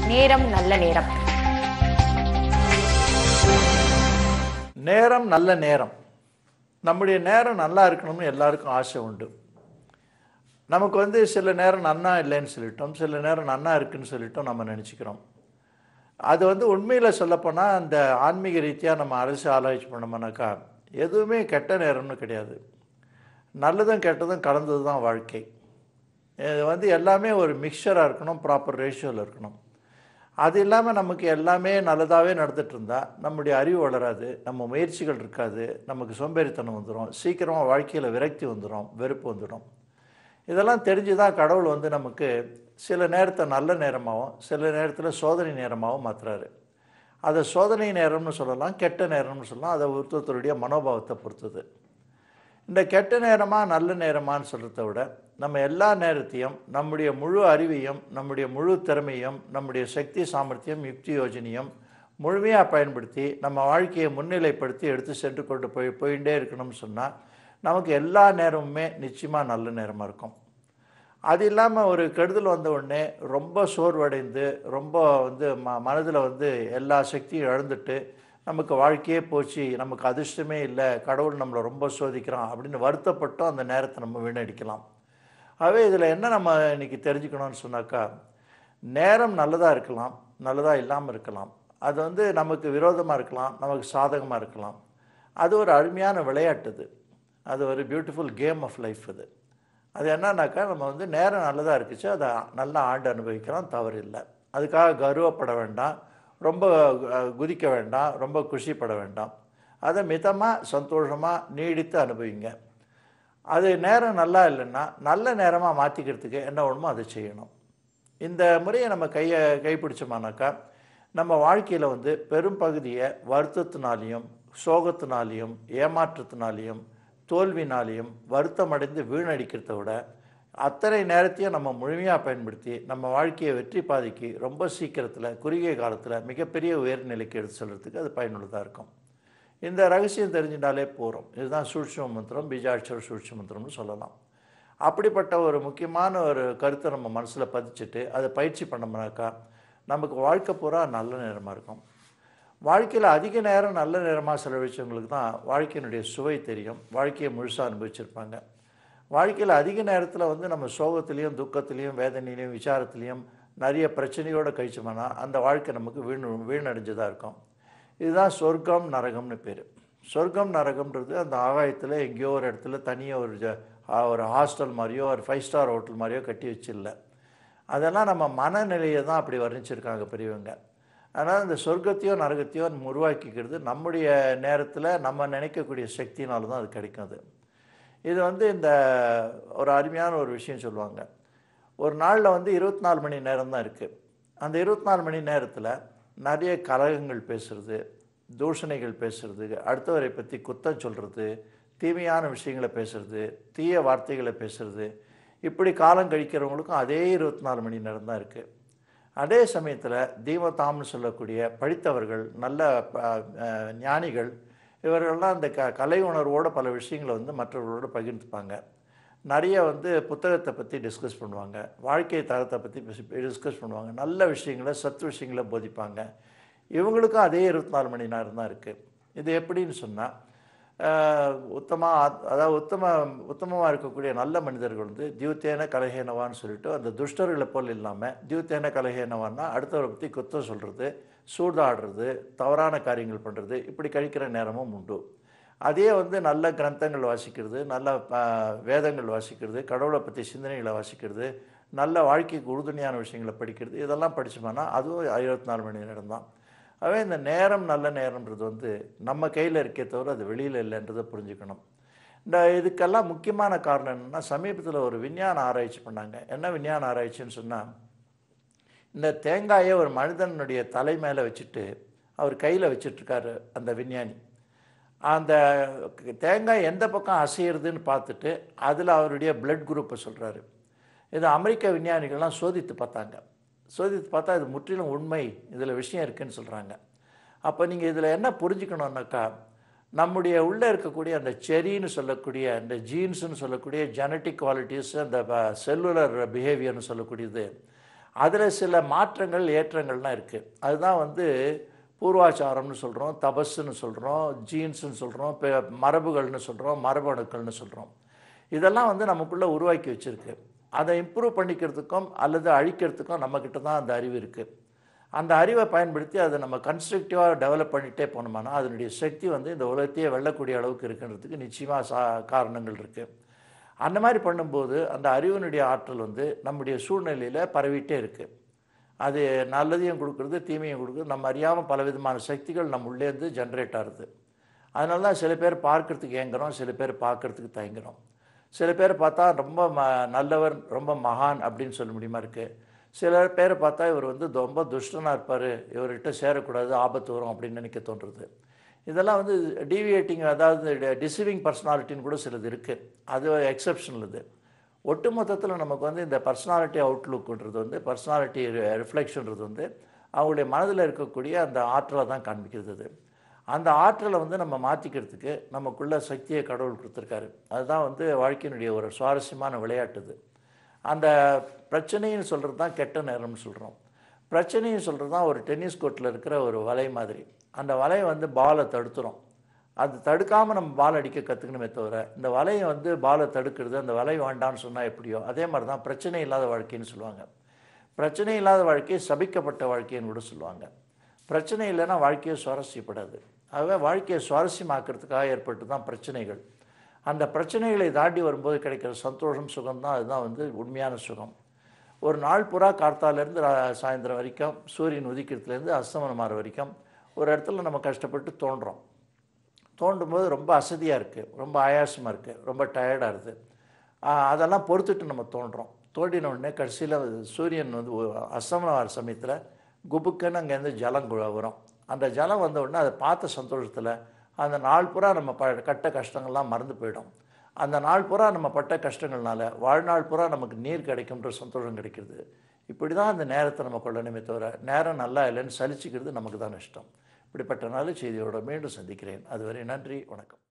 நேரம் நல்ல நேரம் நேரம் நல்ல நேரம் நம்முடைய நேரம் நல்லா இருக்கணும்னு எல்லாருக்கும் ஆசை உண்டு நமக்கு வந்து சில நேரம் நன்னா இல்லைன்னு சொல்லிட்டோம் சில நேரம் நன்னா இருக்குன்னு சொல்லிட்டோம் நம்ம நினச்சிக்கிறோம் அது வந்து உண்மையில் சொல்லப்போனால் அந்த ஆன்மீக ரீதியாக நம்ம அரசு ஆராய்ச்சி பண்ணோம்னாக்கா எதுவுமே கெட்ட நேரம்னு கிடையாது நல்லதும் கெட்டதும் கலந்தது தான் வாழ்க்கை இது வந்து எல்லாமே ஒரு மிக்சராக இருக்கணும் ப்ராப்பர் ரேஷியோவில் இருக்கணும் அது இல்லாமல் நமக்கு எல்லாமே நல்லதாகவே நடந்துட்டு இருந்தால் நம்முடைய அறிவு வளராது நம்ம முயற்சிகள் இருக்காது நமக்கு சோம்பேறித்தனம் வந்துடும் சீக்கிரமாக வாழ்க்கையில் விரக்தி வந்துடும் வெறுப்பு வந்துடும் இதெல்லாம் தெரிஞ்சு தான் கடவுள் வந்து நமக்கு சில நேரத்தை நல்ல நேரமாகவும் சில நேரத்தில் சோதனை நேரமாகவும் மாற்றுறாரு அதை சோதனை நேரம்னு சொல்லலாம் கெட்ட நேரம்னு சொல்லலாம் அதை ஒருத்தருடைய மனோபாவத்தை பொறுத்தது இந்த கெட்ட நேரமா நல்ல நேரமான்னு சொல்கிறத விட நம்ம எல்லா நேரத்தையும் நம்முடைய முழு அறிவையும் நம்முடைய முழு திறமையும் நம்முடைய சக்தி சாமர்த்தியம் யுக்தி யோஜனையும் முழுமையாக பயன்படுத்தி நம்ம வாழ்க்கையை முன்னிலைப்படுத்தி எடுத்து சென்று கொண்டு போய் போயிட்டே இருக்கணும்னு சொன்னால் நமக்கு எல்லா நேரமுமே நிச்சயமாக நல்ல நேரமாக இருக்கும் அது இல்லாமல் ஒரு கெடுதல் வந்த உடனே ரொம்ப சோர்வடைந்து ரொம்ப வந்து ம மனதில் வந்து எல்லா சக்தியும் இழந்துட்டு நமக்கு வாழ்க்கையே போச்சு நமக்கு அதிர்ஷ்டமே இல்லை கடவுள் நம்மளை ரொம்ப சோதிக்கிறான் அப்படின்னு வருத்தப்பட்டும் அந்த நேரத்தை நம்ம வீணடிக்கலாம் ஆகவே இதில் என்ன நம்ம இன்னைக்கு தெரிஞ்சுக்கணும்னு சொன்னாக்கா நேரம் நல்லதாக இருக்கலாம் நல்லதாக இல்லாமல் இருக்கலாம் அது வந்து நமக்கு விரோதமாக இருக்கலாம் நமக்கு சாதகமாக இருக்கலாம் அது ஒரு அருமையான விளையாட்டு அது அது ஒரு பியூட்டிஃபுல் கேம் ஆஃப் லைஃப் அது அது என்னன்னாக்கா நம்ம வந்து நேரம் நல்லதாக இருக்குச்சு அதை நல்லா ஆண்டு அனுபவிக்கலாம் தவறு இல்லை அதுக்காக கர்வப்பட வேண்டாம் ரொம்ப அஹ், குதிக்க வேண்டாம் ரொம்ப குஷிப்பட வேண்டாம் அதை மிதமாக சந்தோஷமாக நீடித்து அனுபவிங்க அது நேரம் நல்லா இல்லைன்னா நல்ல நேரமாக மாற்றிக்கிறதுக்கு என்ன வேணுமோ அதை செய்யணும் இந்த முறையை நம்ம கையை கைப்பிடிச்சோமானாக்கா நம்ம வாழ்க்கையில் வந்து பெரும் பகுதியை வருத்தத்தினாலையும் சோகத்தினாலையும் ஏமாற்றத்தினாலையும் தோல்வினாலையும் வருத்தமடைந்து வீணடிக்கிறத விட அத்தனை நேரத்தையும் நம்ம முழுமையாக பயன்படுத்தி நம்ம வாழ்க்கையை வெற்றி பாதைக்கு ரொம்ப சீக்கிரத்தில் குறுகிய காலத்தில் மிகப்பெரிய உயர்நிலைக்கு எடுத்து செல்றதுக்கு அது பயனுள்ளதாக இருக்கும் இந்த ரகசியம் தெரிஞ்சிட்டாலே போகிறோம் இதுதான் சூட்சும மந்திரம் பீஜாட்சர சூட்சும மந்திரம்னு சொல்லலாம் அப்படிப்பட்ட ஒரு முக்கியமான ஒரு கருத்தை நம்ம மனசில் பதிச்சுட்டு அதை பயிற்சி பண்ணோம்னாக்கா நமக்கு வாழ்க்கை பூரா நல்ல நேரமாக இருக்கும் வாழ்க்கையில் அதிக நேரம் நல்ல நேரமாக செலவழிச்சவங்களுக்கு தான் வாழ்க்கையினுடைய சுவை தெரியும் வாழ்க்கையை முழுசாக அனுபவிச்சிருப்பாங்க வாழ்க்கையில் அதிக நேரத்தில் வந்து நம்ம சோகத்துலேயும் துக்கத்துலேயும் வேதனையிலையும் விசாரத்துலேயும் நிறைய பிரச்சனையோடு கழிச்சோம்னா அந்த வாழ்க்கை நமக்கு வீண் வீணடைஞ்சதாக இருக்கும் இதுதான் சொர்க்கம் நரகம்னு பேர் சொர்க்கம் நரகம்ன்றது அந்த ஆகாயத்தில் எங்கேயோ ஒரு இடத்துல தனியாக ஒரு ஜ- ஆ, ஒரு ஹாஸ்டல் மாதிரியோ ஒரு ஃபைவ் ஸ்டார் ஹோட்டல் மாதிரியோ கட்டி வச்சிடல அதெல்லாம் நம்ம மனநிலையை தான் அப்படி வர்ணிச்சிருக்காங்க பெரியவங்க அதனால் இந்த சொர்க்கத்தையோ நரகத்தையோ நம்ம உருவாக்கிக்கிறது நம்முடைய நேரத்தில் நம்ம நினைக்கக்கூடிய சக்தினால தான் அது கிடைக்கும் அது இது வந்து இந்த ஒரு அருமையான ஒரு விஷயம் சொல்லுவாங்க ஒரு நாளில் வந்து இருபத்தி நாலு மணி நேரம் தான் இருக்குது அந்த இருபத்தி நாலு மணி நேரத்தில் நிறைய கலகங்கள் பேசுறது தூஷணைகள் பேசுறது அடுத்தவரை பற்றி குத்தம் சொல்கிறது தீமையான விஷயங்களை பேசுறது தீய வார்த்தைகளை பேசுறது இப்படி காலம் கழிக்கிறவங்களுக்கும் அதே இருபத்தி நாலு மணி நேரம் தான் இருக்குது அதே சமயத்தில் தீமதாம்னு சொல்லக்கூடிய படித்தவர்கள் நல்ல ப- அஹ், ஞானிகள் இவர்கள்லாம் அந்த க கலை உணர்வோட பல விஷயங்களை வந்து மற்றவர்களோட பகிர்ந்துப்பாங்க நிறைய வந்து புத்தகத்தை பற்றி டிஸ்கஸ் பண்ணுவாங்க வாழ்க்கை தரத்தை பற்றி டிஸ்கஸ் பண்ணுவாங்க நல்ல விஷயங்களை சத்து விஷயங்களை போதிப்பாங்க இவங்களுக்கும் அதே இருபத்தி நாலு மணி நேரம் தான் இருக்குது இது எப்படின்னு சொன்னால் உத்தமா அதாவது உத்தம உத்தமமாக இருக்கக்கூடிய நல்ல மனிதர்கள் வந்து தியூத்தேன கலஹேனவான்னு சொல்லிட்டு அந்த துஷ்டர்களை போல் இல்லாமல் தியூத்தேன கலஹேனவான்னா அடுத்தவரை பற்றி குத்தம் சொல்கிறது சூதாடுறது தவறான காரியங்கள் பண்ணுறது இப்படி கழிக்கிற நேரமும் உண்டு அதே வந்து நல்ல கிரந்தங்கள் வாசிக்கிறது நல்ல ஆ, வேதங்கள் வாசிக்கிறது கடவுளை பற்றி சிந்தனைகளை வாசிக்கிறது நல்ல வாழ்க்கைக்கு உறுதுணையான விஷயங்களை படிக்கிறது இதெல்லாம் படிச்சோம்னா அதுவும் இருபத்தி நாலு மணி நேரம் தான் ஆகவே இந்த நேரம் நல்ல நேரம்ன்றது வந்து நம்ம கையில் இருக்கே தவிர அது வெளியில் இல்லைன்றதை புரிஞ்சுக்கணும் இந்த இதுக்கெல்லாம் முக்கியமான காரணம் என்னென்னா சமீபத்தில் ஒரு விஞ்ஞான ஆராய்ச்சி பண்ணாங்க என்ன விஞ்ஞான ஆராய்ச்சின்னு சொன்னால் இந்த தேங்காயை ஒரு மனிதனுடைய தலை மேலே வச்சுட்டு அவர் கையில் வச்சிட்ருக்காரு அந்த விஞ்ஞானி அந்த தேங்காய் எந்த பக்கம் அசையிறதுன்னு பார்த்துட்டு அதில் அவருடைய பிளட் குரூப்பை சொல்கிறாரு இது அமெரிக்க விஞ்ஞானிகள்லாம் சோதித்து பார்த்தாங்க சோதித்து பார்த்தா இது முற்றிலும் உண்மை இதில் விஷயம் இருக்குன்னு சொல்கிறாங்க அப்போ நீங்கள் இதில் என்ன புரிஞ்சுக்கணுன்னாக்கா நம்முடைய உள்ளே இருக்கக்கூடிய அந்த செரின்னு சொல்லக்கூடிய அந்த ஜீன்ஸ்னு சொல்லக்கூடிய ஜெனட்டிக் குவாலிட்டிஸ் அந்த செல்லுலர் பிஹேவியர்னு சொல்லக்கூடியது அதில் சில மாற்றங்கள் ஏற்றங்கள்லாம் இருக்குது அதுதான் வந்து பூர்வாச்சாரம்னு சொல்கிறோம் தபஸ்ன்னு சொல்கிறோம் ஜீன்ஸ்னு சொல்கிறோம் மரபுகள்னு சொல்கிறோம் மரபணுக்கள்னு சொல்கிறோம் இதெல்லாம் வந்து நமக்குள்ளே உருவாக்கி வச்சுருக்கு அதை இம்ப்ரூவ் பண்ணிக்கிறதுக்கும் அல்லது அழிக்கிறதுக்கும் நம்மக்கிட்ட தான் அந்த அறிவு இருக்குது அந்த அறிவை பயன்படுத்தி அதை நம்ம கன்ஸ்ட்ரக்டிவாக டெவலப் பண்ணிகிட்டே போனோம்னா அதனுடைய சக்தி வந்து இந்த உலகத்தையே வெல்லக்கூடிய அளவுக்கு இருக்குன்றதுக்கு நிச்சயமாக சா காரணங்கள் இருக்குது அந்த மாதிரி பண்ணும்போது அந்த அறிவினுடைய ஆற்றல் வந்து நம்முடைய சூழ்நிலையில் பரவிட்டே இருக்குது அது நல்லதையும் கொடுக்குறது தீமையும் கொடுக்குறது நம்ம அறியாமல் பல விதமான சக்திகள் நம்ம உள்ளேருந்து ஜென்ரேட் ஆகுது அதனால தான் சில பேர் பார்க்கறதுக்கு ஏங்குறோம் சில பேர் பார்க்கறதுக்கு தயங்குறோம் சில பேர் பார்த்தா ரொம்ப ம நல்லவர் ரொம்ப மகான் அப்படின்னு சொல்ல முடியுமா இருக்குது சில பேரை பார்த்தா இவர் வந்து ரொம்ப துஷ்டனாக இருப்பார் இவர்கிட்ட சேரக்கூடாது ஆபத்து வரும் அப்படின்னு நினைக்க தோன்றுறது இதெல்லாம் வந்து டீவியேட்டிங் அதாவது டிசீவிங் பர்சனாலிட்டின்னு கூட சிலது இருக்குது அது எக்ஸப்ஷனல் இது ஒட்டு மொத்தத்தில் நமக்கு வந்து இந்த பர்சனாலிட்டி அவுட்லுக்குன்றது வந்து பர்சனாலிட்டி ரிஃப்ளெக்ஷன்றது வந்து அவங்களுடைய மனதில் இருக்கக்கூடிய அந்த ஆற்றலை தான் காண்பிக்கிறது அது அந்த ஆற்றலை வந்து நம்ம மாற்றிக்கிறதுக்கு நமக்குள்ள சக்தியை கடவுள் கொடுத்துருக்காரு அதுதான் வந்து வாழ்க்கையினுடைய ஒரு சுவாரஸ்யமான விளையாட்டு இது அந்த பிரச்சனைன்னு சொல்கிறது தான் கெட்ட நேரம்னு சொல்கிறோம் பிரச்சனைன்னு சொல்கிறது தான் ஒரு டென்னிஸ் கோர்ட்டில் இருக்கிற ஒரு வலை மாதிரி அந்த வலையை வந்து பாலை தடுத்துரும் அது தடுக்காமல் நம்ம பால் அடிக்க கற்றுக்கணுமே தவிர இந்த வலையை வந்து பாலை தடுக்கிறது அந்த வலை வேண்டான்னு சொன்னால் எப்படியோ அதே மாதிரி தான் பிரச்சனை இல்லாத வாழ்க்கைன்னு சொல்லுவாங்க பிரச்சனை இல்லாத வாழ்க்கையை சபிக்கப்பட்ட வாழ்க்கைன்னு கூட சொல்லுவாங்க பிரச்சனை இல்லைன்னா வாழ்க்கையை சுவாரஸ்யப்படாது ஆகவே வாழ்க்கையை சுவாரஸ்யமாக்கிறதுக்காக ஏற்பட்டு தான் பிரச்சனைகள் அந்த பிரச்சனைகளை தாண்டி வரும்போது கிடைக்கிற சந்தோஷம் சுகம் தான் அதுதான் வந்து உண்மையான சுகம் ஒரு நாள் புறா கார்த்தாலேருந்து சாயந்தரம் வரைக்கும் சூரியன் உதிக்கிறதுலேருந்து அஸ்தமனம் ஆகிற வரைக்கும் ஒரு இடத்துல நம்ம கஷ்டப்பட்டு தோன்றோம் தோண்டும் போது ரொம்ப அசதியாக இருக்குது ரொம்ப ஆயாசமாக இருக்குது ரொம்ப டயர்டாக இருக்குது அதெல்லாம் பொறுத்துட்டு நம்ம தோன்றோம் தோண்டின உடனே கடைசியில் சூரியன் வந்து அஸ்தமனம் ஆகிற சமயத்தில் குபுக்குன்னு அங்கேருந்து ஜலம் வரும் அந்த ஜலம் வந்த உடனே அதை பார்த்த சந்தோஷத்தில் அந்த நாள் பூரா நம்ம ப கட்ட கஷ்டங்கள்லாம் மறந்து போயிடும் அந்த நாள் பூரா நம்ம பட்ட கஷ்டங்கள்னால வாழ்நாள் பூரா நமக்கு நீர் கிடைக்கும்ன்ற சந்தோஷம் கிடைக்கிறது இப்படி தான் அந்த நேரத்தை நம்ம கொள்ளணுமே தவிர நேரம் நல்லா இல்லைன்னு சலிச்சுக்கிறது நமக்கு தான் இஷ்டம் இப்படிப்பட்ட நல்ல செய்தியோட மீண்டும் சந்திக்கிறேன் அதுவரை நன்றி வணக்கம்